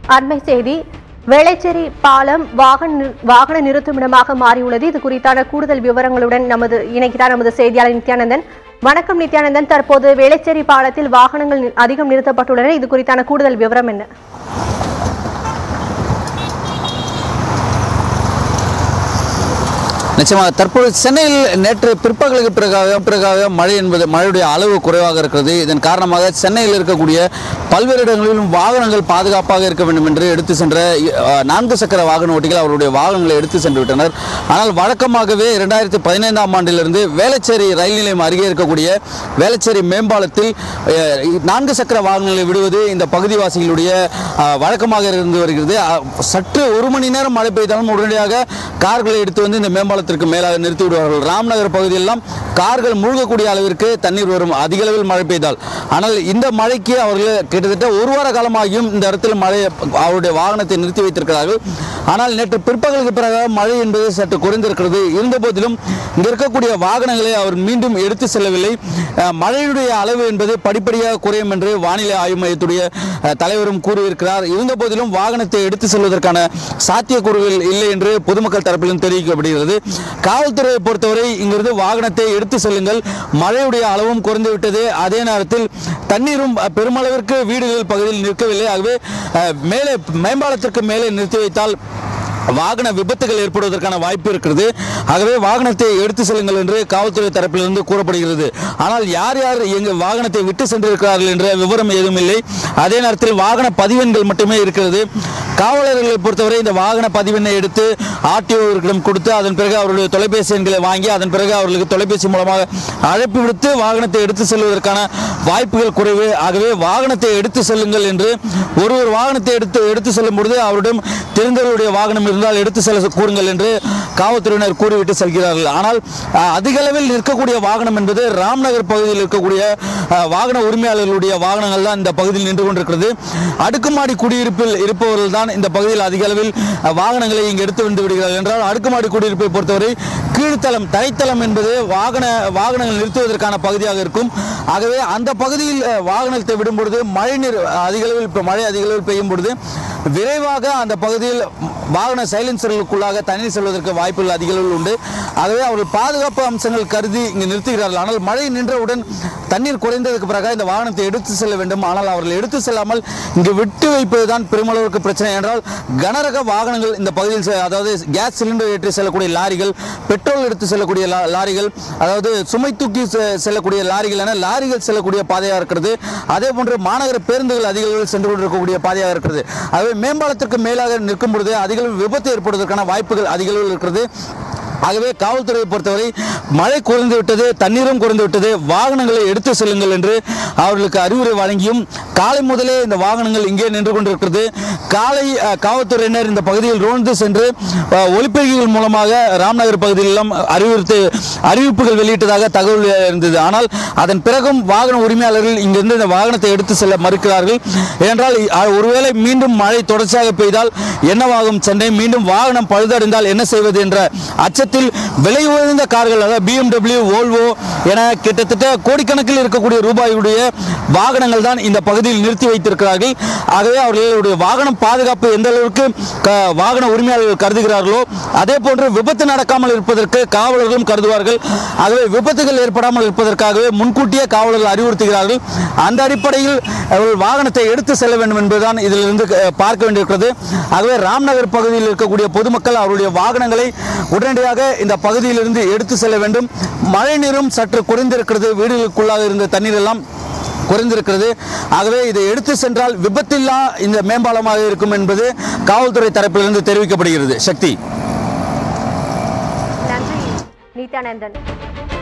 அண்மை செய்தி வேளச்சேரி பாலம் வாகன நி- வாகன நிறுத்துமிடமாக மாறியுள்ளது இது குறித்தான கூடுதல் விவரங்களுடன் நமது இணைக்கிறார் நமது செய்தியாளர் நித்யானந்தன் வணக்கம் நித்யானந்தன் தற்போது வேளச்சேரி பாலத்தில் வாகனங்கள் நி- அதிகம் நிறுத்தப்பட்டுள்ளன இது குறித்தான கூடுதல் விவரம் என்ன நிச்சயமாக தற்போது சென்னையில் நேற்று பிற்பகலுக்கு பிறகாக பிறகாக மழை என்பது மழையுடைய அளவு குறைவாக இருக்கிறது இதன் காரணமாக சென்னையில் இருக்கக்கூடிய பல்வேறு இடங்களிலும் வாகனங்கள் பாதுகாப்பாக இருக்க வேண்டும் என்று எடுத்து சென்ற அஹ், நான்கு சக்கர வாகன ஓட்டிகள் அவருடைய வாகனங்களை எடுத்து சென்று விட்டனர் ஆனால் வழக்கமாகவே இரண்டாயிரத்தி பதினைந்தாம் ஆண்டிலிருந்து வேளச்சேரி ரயில் நிலையம் அருகே இருக்கக்கூடிய வேளச்சேரி மேம்பாலத்தில் அஹ், நான்கு சக்கர வாகனங்களை விடுவது இந்த பகுதிவாசிகளுடைய அஹ், வழக்கமாக இருந்து வருகிறது அஹ், சற்று ஒரு மணி நேரம் மழை பெய்தாலும் உடனடியாக கார்களை எடுத்து வந்து இந்த மேம்பாலத்திற்கு மேலாக நிறுத்தி விடுவார்கள் ராம்நகர் பகுதியெல்லாம் கார்கள் மூழ்கக்கூடிய அளவிற்கு தண்ணீர் வரும் அதிக அளவில் மழை பெய்தால் ஆனால் இந்த மழைக்கு அவர்கள் கிட்டத்தட்ட ஒரு வார காலமாகியும் இந்த இடத்தில் மழை அவருடைய வாகனத்தை நிறுத்தி வைத்திருக்கிறார்கள் ஆனால் நேற்று பிற்பகலுக்கு பிறகு மழை என்பது சற்று குறைந்திருக்கிறது இருந்த போதிலும் இங்க இருக்கக்கூடிய வாகனங்களை அவர் மீண்டும் எடுத்து செல்லவில்லை அஹ், மழையுடைய அளவு என்பது படிப்படியாக குறையும் என்று வானிலை ஆய்வு மையத்துடைய அஹ், தலைவரும் கூறியிருக்கிறார் இருந்த போதிலும் வாகனத்தை எடுத்து செல்வதற்கான சாத்தியக்கூறுகள் இல்லை என்று பொதுமக்கள் தரப்பிலும் தெரிவிக்கப்படுகிறது காவல்துறையை பொறுத்தவரை இங்கிருந்து வாகனத்தை எடுத்து செல்லுங்கள் மழையுடைய அளவும் குறைந்து விட்டது அதே நேரத்தில் தண்ணீரும் அஹ், பெருமளவிற்கு வீடுகள் பகுதியில் நிற்கவில்லை ஆகவே அஹ், மேலே மேம்பாலத்திற்கு மேலே நிறுத்தி வைத்தால் வாகன விபத்துகள் ஏற்படுவதற்கான வாய்ப்பு இருக்கிறது ஆகவே வாகனத்தை எடுத்து செல்லுங்கள் என்று காவல்துறை தரப்பிலிருந்து கூறப்படுகிறது ஆனால் யார் யார் எங்க வாகனத்தை விட்டு சென்றிருக்கிறார்கள் என்ற விவரம் எதுவும் இல்லை அதே நேரத்தில் வாகன பதிவெண்கள் மட்டுமே இருக்கிறது காவலர்களை பொறுத்தவரை இந்த வாகன பதிவெண்ணை எடுத்து ஆர்டிஓவிடம் கொடுத்து அதன் பிறகு அவருடைய தொலைபேசி எண்களை வாங்கி அதன் பிறகு அவர்களுக்கு தொலைபேசி மூலமாக அழைப்பு விடுத்து வாகனத்தை எடுத்து செல்வதற்கான வாய்ப்புகள் குறைவு ஆகவே வாகனத்தை எடுத்து செல்லுங்கள் என்று ஒரு ஒரு வாகனத்தை எடுத்து எடுத்து செல்லும் பொழுது அவரிடம் தெரிந்தவருடைய வாகனம் இருந்தால் எடுத்து செல்ல கூறுங்கள் என்று காவல்துறையினர் கூறிவிட்டு செல்கிறார்கள் ஆனால் அஹ், அதிக அளவில் நிற்கக்கூடிய வாகனம் என்பது ராம்நகர் பகுதியில் இருக்கக்கூடிய அஹ், வாகன உரிமையாளர்களுடைய வாகனங்கள் தான் இந்த பகுதியில் நின்று கொண்டிருக்கிறது அடுக்குமாடி குடியிருப்பில் இருப்பவர்கள் தான் இந்த பகுதியில் அதிக அளவில் அஹ், வாகனங்களை இங்கு எடுத்து வந்து விடுகிறார்கள் என்றால் அடுக்குமாடி குடியிருப்பை பொறுத்தவரை கீழ்த்தளம் தரைத்தளம் என்பது வாகன வாகனங்கள் நிறுத்துவதற்கான பகுதியாக இருக்கும் ஆகவே அந்த பகுதியில் அஹ், வாகனத்தை விடும் பொழுது மழை நீர் அதிக அளவில் இப்போ மழை அதிக அளவில் பெய்யும் பொழுது விரைவாக அந்த பகுதியில் வாகன சைலன்சர்களுக்குள்ளாக தண்ணீர் செல்வதற்கு வாய்ப்புகள் அதிக அளவில் உண்டு ஆகவே அவர்கள் பாதுகாப்பு அம்சங்கள் கருதி இங்கு நிறுத்துகிறார்கள் ஆனால் மழை நின்றவுடன் தண்ணீர் குறைந்ததுக்கு பிறகு இந்த வாகனத்தை எடுத்து செல்ல வேண்டும் ஆனால் அவர்கள் எடுத்து செல்லாமல் இங்கு விட்டு வைப்பதுதான் பெருமளவிற்கு பிரச்சனை என்றால் கனரக வாகனங்கள் இந்த பகுதியில் செ- அதாவது கேஸ் சிலிண்டர் ஏற்றி செல்லக்கூடிய லாரிகள் பெட்ரோல் எடுத்து செல்லக்கூடிய லா- லாரிகள் அதாவது சுமை தூக்கி செ- செல்லக்கூடிய லாரிகள் என லாரிகள் செல்லக்கூடிய பாதையாக இருக்கிறது அதே போன்று மாநகர பேருந்துகள் அதிக அளவில் சென்று கொண்டிருக்கக்கூடிய பாதையாக இருக்கிறது ஆகவே மேம்பாலத்திற்கு மேலாக நிற்கும் பொழுது அதிக அளவில் விபத்து ஏற்படுவதற்கான வாய்ப்புகள் அதிக அளவில் இருக்கிறது ஆகவே காவல்துறையை பொறுத்தவரை மழை குறைந்து விட்டது தண்ணீரும் குறைந்து விட்டது வாகனங்களை எடுத்து செல்லுங்கள் என்று அவர்களுக்கு அறிவுரை வழங்கியும் காலை முதலே இந்த வாகனங்கள் இங்கே நின்று கொண்டிருக்கிறது காலை அஹ், காவல்துறையினர் இந்த பகுதியில் ரோந்து சென்று அஹ், ஒலிபெருக்கிகள் மூலமாக ராம்நகர் பகுதியிலும் அறிவுறுத்து அறிவிப்புகள் வெளியிட்டதாக தகவல் இருந்தது ஆனால் அதன் பிறகும் வாகன உரிமையாளர்கள் இங்கிருந்து இந்த வாகனத்தை எடுத்து செல்ல மறுக்கிறார்கள் ஏனென்றால் அஹ், ஒருவேளை மீண்டும் மழை தொடர்ச்சியாக பெய்தால் என்னவாகும் சென்னை மீண்டும் வாகனம் பழுதடைந்தால் என்ன செய்வது என்ற அச்சத்தில் விலை உயர்ந்த கார்கள் அதாவது பிஎம்டபிள்யூ ஓல்வோ என கிட்டத்தட்ட கோடிக்கணக்கில் இருக்கக்கூடிய ரூபாயுடைய வாகனங்கள் தான் இந்த பகுதியில் நிறுத்தி வைத்திருக்கிறார்கள் ஆகவே அவர்களுடைய வாகனம் பாதுகாப்பு எந்த அளவுக்கு க- வாகன உரிமையாளர்கள் கருதுகிறார்களோ அதே போன்று விபத்து நடக்காமல் இருப்பதற்கு காவலர்களும் கருதுவார்கள் ஆகவே விபத்துகள் ஏற்படாமல் இருப்பதற்காகவே முன்கூட்டியே காவலர்கள் அறிவுறுத்துகிறார்கள் அந்த அடிப்படையில் அவர்கள் வாகனத்தை எடுத்து செல்ல வேண்டும் என்பதுதான் இதிலிருந்து அஹ், பார்க்க வேண்டியிருக்கிறது ஆகவே ராம்நகர் பகுதியில் இருக்கக்கூடிய பொதுமக்கள் அவருடைய வாகனங்களை உடனடியாக இந்த பகுதியிலிருந்து எடுத்து செல்ல வேண்டும் மழை நீரும் சற்று குறைந்திருக்கிறது வீடுகளுக்குள்ளாக இருந்த தண்ணீர் எல்லாம் குறைந்திருக்கிறது ஆகவே இதை எடுத்து சென்றால் விபத்தில்லா இந்த மேம்பாலமாக இருக்கும் என்பது காவல்துறை தரப்பிலிருந்து தெரிவிக்கப்படுகிறது சக்தி நன்றி நித்யானந்தன்